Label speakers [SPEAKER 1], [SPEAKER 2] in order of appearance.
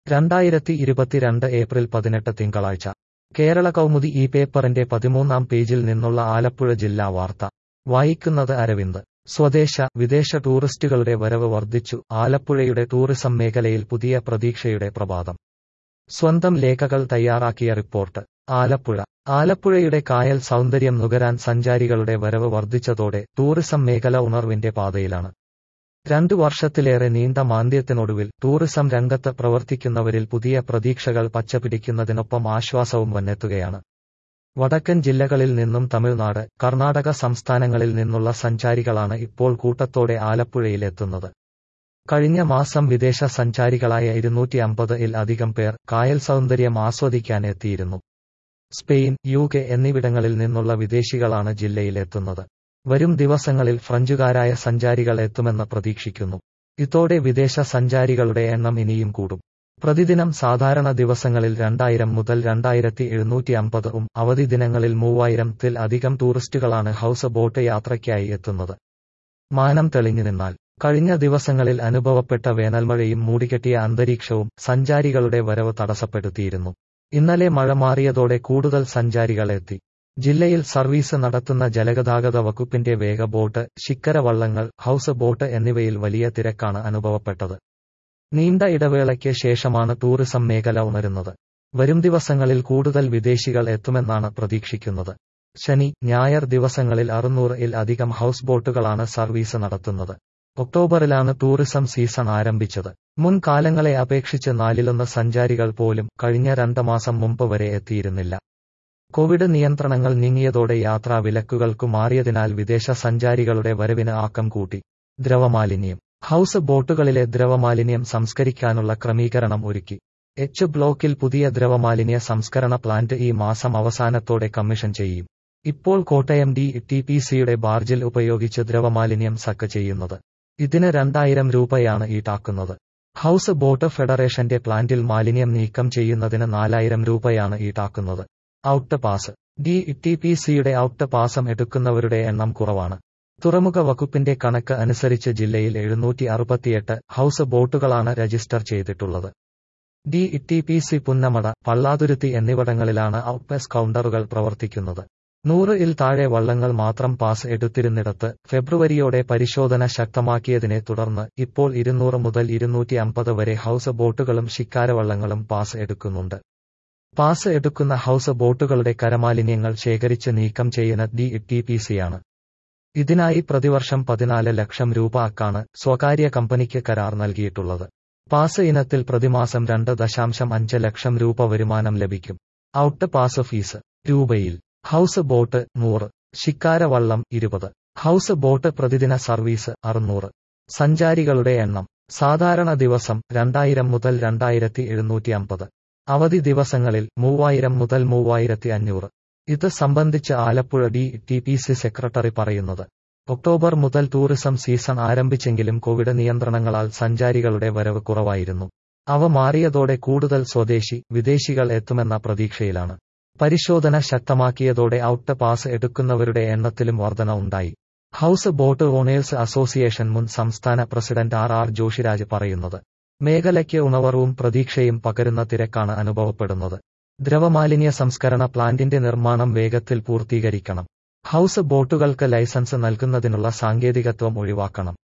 [SPEAKER 1] രണ്ടായിരത്തി ഇരുപത്തിരണ്ട് ഏപ്രിൽ പതിനെട്ട് തിങ്കളാഴ്ച കേരള കൗമുദി ഈ പേപ്പറിന്റെ പതിമൂന്നാം പേജിൽ നിന്നുള്ള ആലപ്പുഴ ജില്ലാ വാർത്ത വായിക്കുന്നത് അരവിന്ദ് സ്വദേശ വിദേശ ടൂറിസ്റ്റുകളുടെ വരവ് വർദ്ധിച്ചു ആലപ്പുഴയുടെ ടൂറിസം മേഖലയിൽ പുതിയ പ്രതീക്ഷയുടെ പ്രഭാതം സ്വന്തം ലേഖകൾ തയ്യാറാക്കിയ റിപ്പോർട്ട് ആലപ്പുഴ ആലപ്പുഴയുടെ കായൽ സൗന്ദര്യം നുകരാൻ സഞ്ചാരികളുടെ വരവ് വർദ്ധിച്ചതോടെ ടൂറിസം മേഖല ഉണർവിന്റെ പാതയിലാണ് രണ്ടു വർഷത്തിലേറെ നീണ്ട മാന്ദ്യത്തിനൊടുവിൽ ടൂറിസം രംഗത്ത് പ്രവർത്തിക്കുന്നവരിൽ പുതിയ പ്രതീക്ഷകൾ പച്ചപിടിക്കുന്നതിനൊപ്പം ആശ്വാസവും വന്നെത്തുകയാണ് വടക്കൻ ജില്ലകളിൽ നിന്നും തമിഴ്നാട് കർണാടക സംസ്ഥാനങ്ങളിൽ നിന്നുള്ള സഞ്ചാരികളാണ് ഇപ്പോൾ കൂട്ടത്തോടെ ആലപ്പുഴയിൽ എത്തുന്നത് കഴിഞ്ഞ മാസം വിദേശ സഞ്ചാരികളായ ഇരുന്നൂറ്റി അമ്പത് ഇൽ അധികം പേർ കായൽ സൗന്ദര്യം ആസ്വദിക്കാൻ എത്തിയിരുന്നു സ്പെയിൻ യു കെ എന്നിവിടങ്ങളിൽ നിന്നുള്ള വിദേശികളാണ് ജില്ലയിലെത്തുന്നത് വരും ദിവസങ്ങളിൽ ഫ്രഞ്ചുകാരായ സഞ്ചാരികൾ എത്തുമെന്ന് പ്രതീക്ഷിക്കുന്നു ഇതോടെ വിദേശ സഞ്ചാരികളുടെ എണ്ണം ഇനിയും കൂടും പ്രതിദിനം സാധാരണ ദിവസങ്ങളിൽ രണ്ടായിരം മുതൽ രണ്ടായിരത്തി എഴുന്നൂറ്റി അമ്പതും അവധി ദിനങ്ങളിൽ മൂവായിരത്തിൽ അധികം ടൂറിസ്റ്റുകളാണ് ഹൌസ് ബോട്ട് യാത്രയ്ക്കായി എത്തുന്നത് മാനം തെളിഞ്ഞു നിന്നാൽ കഴിഞ്ഞ ദിവസങ്ങളിൽ അനുഭവപ്പെട്ട വേനൽമഴയും മൂടിക്കെട്ടിയ അന്തരീക്ഷവും സഞ്ചാരികളുടെ വരവ് തടസ്സപ്പെടുത്തിയിരുന്നു ഇന്നലെ മഴ മാറിയതോടെ കൂടുതൽ സഞ്ചാരികൾ എത്തി ജില്ലയിൽ സർവീസ് നടത്തുന്ന ജലഗതാഗത വകുപ്പിന്റെ വേഗ ബോട്ട് ശിക്കര വള്ളങ്ങൾ ഹൌസ് ബോട്ട് എന്നിവയിൽ വലിയ തിരക്കാണ് അനുഭവപ്പെട്ടത് നീണ്ട ഇടവേളയ്ക്ക് ശേഷമാണ് ടൂറിസം മേഖല ഉണരുന്നത് വരും ദിവസങ്ങളിൽ കൂടുതൽ വിദേശികൾ എത്തുമെന്നാണ് പ്രതീക്ഷിക്കുന്നത് ശനി ഞായർ ദിവസങ്ങളിൽ അറുന്നൂറ് ഇൽ അധികം ഹൌസ് ബോട്ടുകളാണ് സർവീസ് നടത്തുന്നത് ഒക്ടോബറിലാണ് ടൂറിസം സീസൺ ആരംഭിച്ചത് മുൻകാലങ്ങളെ അപേക്ഷിച്ച് നാലിലൊന്ന് സഞ്ചാരികൾ പോലും കഴിഞ്ഞ രണ്ട് മാസം മുമ്പ് വരെ എത്തിയിരുന്നില്ല കോവിഡ് നിയന്ത്രണങ്ങൾ നീങ്ങിയതോടെ യാത്രാ വിലക്കുകൾക്കു മാറിയതിനാൽ വിദേശ സഞ്ചാരികളുടെ വരവിന് ആക്കം കൂട്ടി ദ്രവമാലിന്യം ഹൌസ് ബോട്ടുകളിലെ ദ്രവമാലിന്യം സംസ്കരിക്കാനുള്ള ക്രമീകരണം ഒരുക്കി എച്ച് ബ്ലോക്കിൽ പുതിയ ദ്രവമാലിന്യ സംസ്കരണ പ്ലാന്റ് ഈ മാസം അവസാനത്തോടെ കമ്മീഷൻ ചെയ്യും ഇപ്പോൾ കോട്ടയം ഡി ടി പി സിയുടെ ബാർജിൽ ഉപയോഗിച്ച് ദ്രവമാലിന്യം സക്ക് ചെയ്യുന്നത് ഇതിന് രണ്ടായിരം രൂപയാണ് ഈടാക്കുന്നത് ഹൌസ് ബോട്ട് ഫെഡറേഷന്റെ പ്ലാന്റിൽ മാലിന്യം നീക്കം ചെയ്യുന്നതിന് നാലായിരം രൂപയാണ് ഈടാക്കുന്നത് out pass D T P സിയുടെ ഔട്ട് പാസം എടുക്കുന്നവരുടെ എണ്ണം കുറവാണ് തുറമുഖ വകുപ്പിന്റെ കണക്ക് അനുസരിച്ച് ജില്ലയിൽ എഴുന്നൂറ്റി അറുപത്തിയെട്ട് ഹൌസ് ബോട്ടുകളാണ് രജിസ്റ്റർ ചെയ്തിട്ടുള്ളത് D T P C Punnamada Pallathuruthy എന്നിവിടങ്ങളിലാണ് ഔട്ട് പാസ് കൗണ്ടറുകൾ പ്രവർത്തിക്കുന്നത് നൂറ് ഇൽ താഴെ വള്ളങ്ങൾ മാത്രം പാസ് എടുത്തിരുന്നിടത്ത് ഫെബ്രുവരിയോടെ പരിശോധന ശക്തമാക്കിയതിനെ തുടർന്ന് ഇപ്പോൾ ഇരുന്നൂറ് മുതൽ ഇരുന്നൂറ്റി അമ്പത് വരെ ഹൌസ് ബോട്ടുകളും ശിക്കാരവള്ളങ്ങളും പാസ് എടുക്കുന്നുണ്ട് പാസ് എടുക്കുന്ന ഹൌസ് ബോട്ടുകളുടെ കരമാലിന്യങ്ങൾ ശേഖരിച്ച് നീക്കം ചെയ്യുന്ന ഡി ടി പി സിയാണ് ഇതിനായി പ്രതിവർഷം പതിനാല് ലക്ഷം രൂപ അക്കാണ് സ്വകാര്യ കമ്പനിക്ക് കരാർ നൽകിയിട്ടുള്ളത് പാസ് ഇനത്തിൽ പ്രതിമാസം രണ്ട് ദശാംശം അഞ്ച് ലക്ഷം രൂപ വരുമാനം ലഭിക്കും ഔട്ട് പാസ് ഫീസ് രൂപയിൽ ഹൌസ് ബോട്ട് നൂറ് ശിക്കാരവള്ളം ഇരുപത് ഹൌസ് ബോട്ട് പ്രതിദിന സർവീസ് അറുന്നൂറ് സഞ്ചാരികളുടെ എണ്ണം സാധാരണ ദിവസം രണ്ടായിരം മുതൽ രണ്ടായിരത്തി എഴുന്നൂറ്റി അമ്പത് അവധി ദിവസങ്ങളിൽ മൂവായിരം മുതൽ മൂവായിരത്തി അഞ്ഞൂറ് ഇത് സംബന്ധിച്ച് Alappuzha D T P C secretary പറയുന്നത് ഒക്ടോബർ മുതൽ ടൂറിസം സീസൺ ആരംഭിച്ചെങ്കിലും കോവിഡ് നിയന്ത്രണങ്ങളാൽ സഞ്ചാരികളുടെ വരവ് കുറവായിരുന്നു അവ മാറിയതോടെ കൂടുതൽ സ്വദേശി വിദേശികൾ എത്തുമെന്ന പ്രതീക്ഷയിലാണ് പരിശോധന ശക്തമാക്കിയതോടെ ഔട്ട് പാസ് എടുക്കുന്നവരുടെ എണ്ണത്തിലും വർധന ഉണ്ടായി ഹൌസ് ബോട്ട് ഓണേഴ്സ് അസോസിയേഷൻ മുൻ സംസ്ഥാന പ്രസിഡന്റ് ആർ ആർ ജോഷിരാജ് പറയുന്നത് മേഖലയ്ക്ക് ഉണർവും പ്രതീക്ഷയും പകരുന്ന തിരക്കാണ് അനുഭവപ്പെടുന്നത് ദ്രവമാലിന്യ സംസ്കരണ പ്ലാന്റിന്റെ നിർമ്മാണം വേഗത്തിൽ പൂർത്തീകരിക്കണം ഹൌസ് ബോട്ടുകൾക്ക് ലൈസൻസ് നൽകുന്നതിനുള്ള സാങ്കേതികത്വം ഒഴിവാക്കണം